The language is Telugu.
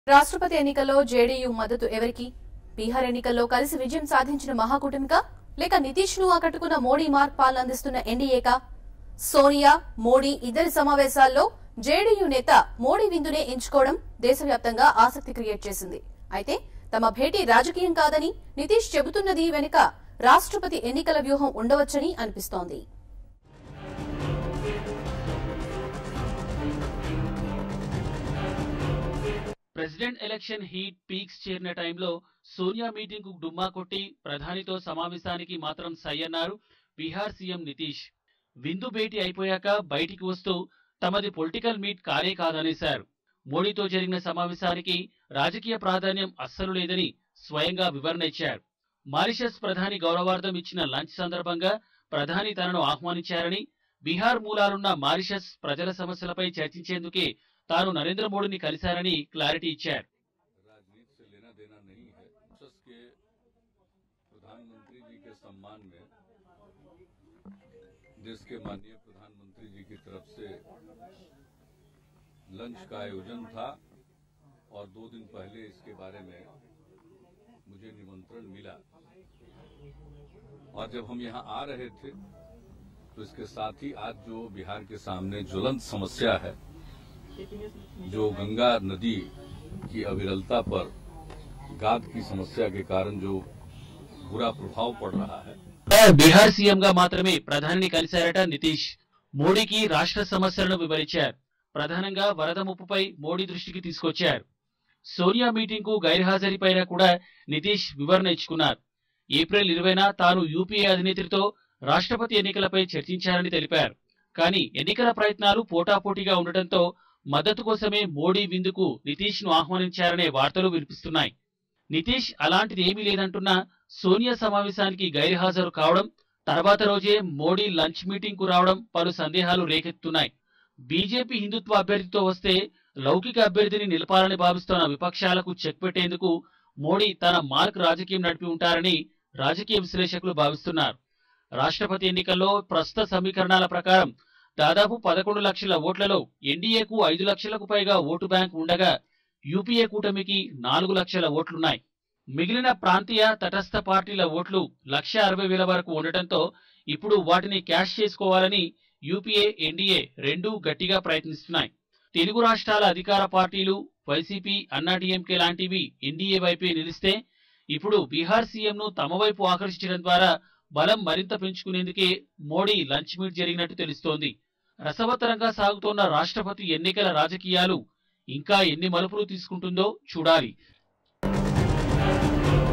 రాష్ట్రపతి ఎన్నికల్లో జేడీయూ మద్దతు ఎవరికి బీహార్ ఎన్నికల్లో కలిసి విజయం సాధించిన మహాకూటమికా లేక నితీష్ ను ఆకట్టుకున్న మోడీ మార్క్ పాలన అందిస్తున్న ఎన్డీఏకా సోనియా మోడీ ఇద్దరి సమావేశాల్లో జేడీయూ నేత మోడీ విందునే ఎంచుకోవడం దేశవ్యాప్తంగా ఆసక్తి క్రియేట్ చేసింది అయితే తమ భేటీ రాజకీయం కాదని నితీష్ చెబుతున్నది వెనుక రాష్ట్రపతి ఎన్నికల వ్యూహం ఉండవచ్చని అనిపిస్తోంది ప్రెసిడెంట్ ఎలక్షన్ హీట్ పీక్స్ చేరిన టైంలో సోనియా మీటింగ్ కు డుమ్మా కొట్టి ప్రధానితో సమావేశానికి మాత్రం సై అన్నారు బీహార్ సీఎం నితీష్ విందు భేటీ అయిపోయాక బయటికి వస్తూ తమది పొలిటికల్ మీట్ కానే కాదనేశారు మోడీతో జరిగిన సమావేశానికి రాజకీయ ప్రాధాన్యం అస్సలు లేదని స్వయంగా వివరణ ఇచ్చారు మారిషస్ ప్రధాని గౌరవార్థం ఇచ్చిన లంచ్ సందర్భంగా ప్రధాని తనను ఆహ్వానించారని బీహార్ మూలాలున్న మారిషస్ ప్రజల సమస్యలపై చర్చించేందుకే తాను నరేంద్ర మోడీని కలిశారని క్లారిటీ ఇచ్చారు राजनीति से लेना देना नहीं है संसद के प्रधानमंत्री जी के सम्मान में देश के माननीय प्रधानमंत्री जी की तरफ से लंच का आयोजन था और दो दिन पहले इसके बारे में मुझे निमंत्रण मिला और जब हम यहाँ आ रहे थे तो इसके साथ ही आज जो बिहार के सामने ज्वलंत समस्या है जो गंगा नदी की अविरलता पर गाद की समस्या के कारण जो बुरा प्रभाव पड़ रहा है బీహార్ సీఎం గా మాత్రమే ప్రధానిని కలిశారట నితీష్ మోడీకి రాష్ట్ర సమస్యలను వివరించారు ప్రధానంగా వరద ముప్పుపై మోడీ దృష్టికి తీసుకొచ్చారు సోనియా మీటింగ్ కు గైర్హాజరీపైన కూడా నితీష్ వివరణ ఇచ్చుకున్నారు ఏప్రిల్ ఇరవైన తాను యూపీఏ అధినేత్రితో రాష్ట్రపతి ఎన్నికలపై చర్చించారని తెలిపారు కానీ ఎన్నికల ప్రయత్నాలు పోటాపోటీగా ఉండటంతో మద్దతు కోసమే మోడీ విందుకు నితీష్ ను ఆహ్వానించారనే వార్తలు వినిపిస్తున్నాయి నితీష్ అలాంటిది ఏమీ లేదంటున్నా సోనియా సమావేశానికి గైర్హాజరు కావడం తర్వాత రోజే మోడీ లంచ్ మీటింగ్ కు రావడం పలు సందేహాలు రేకెత్తుతున్నాయి బీజేపీ హిందుత్వ అభ్యర్థితో వస్తే లౌకిక అభ్యర్థిని నిలపాలని భావిస్తున్న విపక్షాలకు చెక్ పెట్టేందుకు మోడీ తన మార్క్ రాజకీయం నడిపి ఉంటారని రాజకీయ విశ్లేషకులు భావిస్తున్నారు రాష్ట్రపతి ఎన్నికల్లో ప్రస్తుత సమీకరణాల ప్రకారం దాదాపు పదకొండు లక్షల ఓట్లలో ఎన్డీఏకు ఐదు లక్షలకు పైగా ఓటు బ్యాంక్ ఉండగా యూపీఏ కూటమికి నాలుగు లక్షల ఓట్లున్నాయి మిగిలిన ప్రాంతీయ తటస్థ పార్టీల ఓట్లు లక్ష అరవై వేల వరకు ఉండటంతో ఇప్పుడు వాటిని క్యాష్ చేసుకోవాలని యూపీఏ ఎన్డీఏ రెండూ గట్టిగా ప్రయత్నిస్తున్నాయి తెలుగు రాష్ట్రాల అధికార పార్టీలు వైసీపీ అన్నాడీఎంకే లాంటివి ఎన్డీఏ వైపే నిలిస్తే ఇప్పుడు బీహార్ సీఎంను తమ వైపు ఆకర్షించడం ద్వారా బలం మరింత పెంచుకునేందుకే మోడీ లంచ్ మీట్ జరిగినట్టు తెలుస్తోంది రసవత్తరంగా సాగుతోన్న రాష్ట్రపతి ఎన్నికల రాజకీయాలు ఇంకా ఎన్ని మలుపులు తీసుకుంటుందో చూడాలి